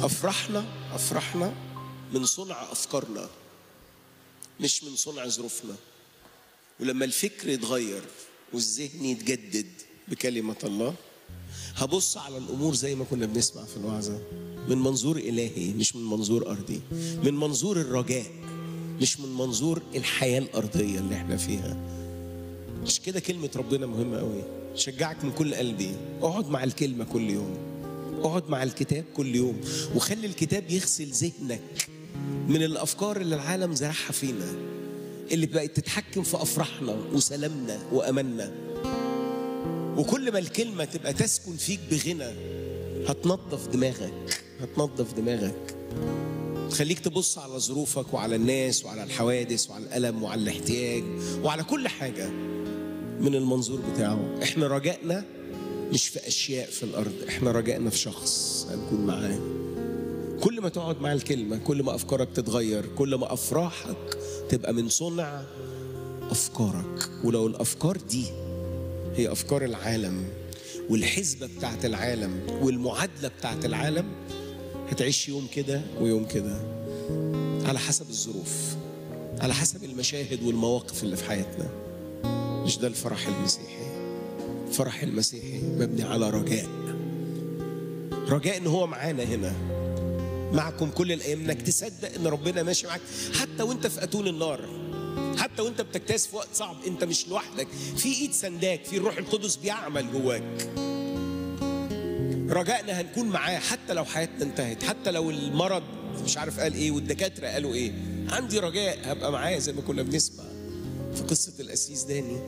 افرحنا افرحنا من صنع افكارنا مش من صنع ظروفنا ولما الفكر يتغير والذهن يتجدد بكلمة الله هبص على الأمور زي ما كنا بنسمع في الوعظة من منظور إلهي مش من منظور أرضي من منظور الرجاء مش من منظور الحياة الأرضية اللي احنا فيها مش كده كلمة ربنا مهمة قوي شجعك من كل قلبي اقعد مع الكلمة كل يوم اقعد مع الكتاب كل يوم وخلي الكتاب يغسل ذهنك من الأفكار اللي العالم زرعها فينا اللي بقت تتحكم في أفراحنا وسلامنا وأماننا وكل ما الكلمة تبقى تسكن فيك بغنى هتنظف دماغك هتنظف دماغك تخليك تبص على ظروفك وعلى الناس وعلى الحوادث وعلى الألم وعلى الاحتياج وعلى كل حاجة من المنظور بتاعه احنا رجائنا مش في أشياء في الأرض احنا رجائنا في شخص هنكون معاه كل ما تقعد مع الكلمة كل ما أفكارك تتغير كل ما أفراحك تبقى من صنع أفكارك ولو الأفكار دي هي أفكار العالم والحسبة بتاعت العالم والمعادلة بتاعت العالم هتعيش يوم كده ويوم كده على حسب الظروف على حسب المشاهد والمواقف اللي في حياتنا مش ده الفرح المسيحي الفرح المسيحي مبني على رجاء رجاء ان هو معانا هنا معكم كل الايام انك تصدق ان ربنا ماشي معاك حتى وانت في اتون النار حتى وانت بتجتاز في وقت صعب انت مش لوحدك في ايد سنداك في الروح القدس بيعمل جواك رجائنا هنكون معاه حتى لو حياتنا انتهت حتى لو المرض مش عارف قال ايه والدكاتره قالوا ايه عندي رجاء هبقى معاه زي ما كنا بنسمع في قصه القسيس داني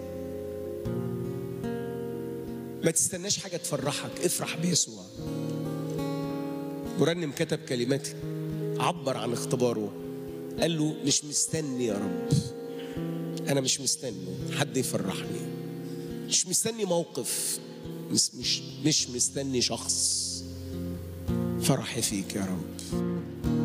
ما تستناش حاجه تفرحك افرح بيسوع مرنم كتب كلمات عبر عن اختباره قال له مش مستني يا رب انا مش مستني حد يفرحني مش مستني موقف مش مش مش مستني شخص فرحي فيك يا رب